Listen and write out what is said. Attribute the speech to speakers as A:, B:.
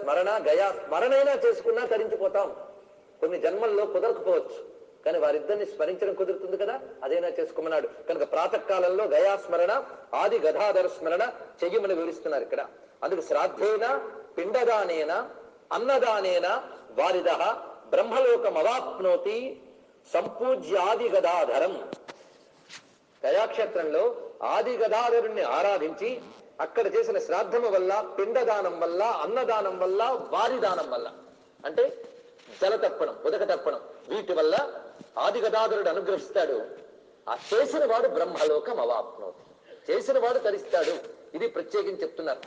A: స్మరణ గయా స్మరణైనా చేసుకున్నా తరించిపోతాం కొన్ని జన్మల్లో కుదరకపోవచ్చు కానీ వారిద్దరిని స్మరించడం కుదురుతుంది కదా అదైనా చేసుకోమన్నాడు కనుక ప్రాతకాలంలో గయా స్మరణ ఆది గదాధర స్మరణ చెయ్యమని వివరిస్తున్నారు ఇక్కడ అందుకు శ్రాద్ధేన పిండదానేన అన్నదానేన వారిద బ్రహ్మలోకం అవాప్నోతి సంపూజ్య ఆది గదాధరం గయాక్షేత్రంలో ఆది గదాధరుణ్ణి ఆరాధించి అక్కడ చేసిన శ్రాద్ధము వల్ల పిండదానం వల్ల అన్నదానం వల్ల వారి దానం వల్ల అంటే జల తర్పణం ఉదక తర్పణం వీటి వల్ల ఆది గదాధరుడు అనుగ్రహిస్తాడు ఆ చేసిన వాడు బ్రహ్మలోకం అవాప్నోతి చేసిన వాడు తరిస్తాడు ఇది ప్రత్యేకించి చెప్తున్నారు